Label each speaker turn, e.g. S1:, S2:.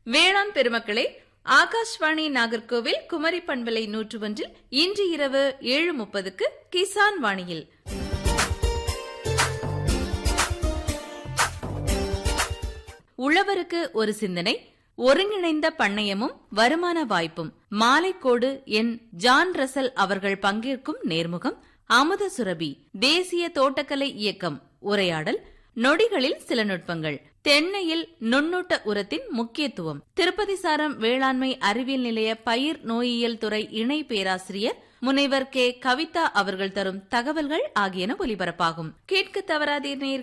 S1: வேளாண் பெருமக்களே ஆகாஷ்வாணி நாகர்கோவில் குமரி பண்பலை நூற்று ஒன்றில் இன்று இரவு ஏழு முப்பதுக்கு கிசான் வாணியில் உழவருக்கு ஒரு சிந்தனை ஒருங்கிணைந்த பண்ணையமும் வருமான வாய்ப்பும் மாலைக்கோடு என் ஜான் ரசல் அவர்கள் பங்கேற்கும் நேர்முகம் அமுத சுரபி தேசிய தோட்டக்கலை இயக்கம் உரையாடல் நொடிகளில் சில நுட்பங்கள் தென்னையில் நுண்ணூட்ட உரத்தின் முக்கியத்துவம் திருப்பதி சாரம் வேளாண்மை அறிவியல் நிலைய பயிர் நோயியல் துறை இணை பேராசிரியர் முனைவர் கே கவிதா அவர்கள் தரும் தகவல்கள் ஆகியன ஒலிபரப்பாகும் கேட்க தவறாதீர் நேயர்களே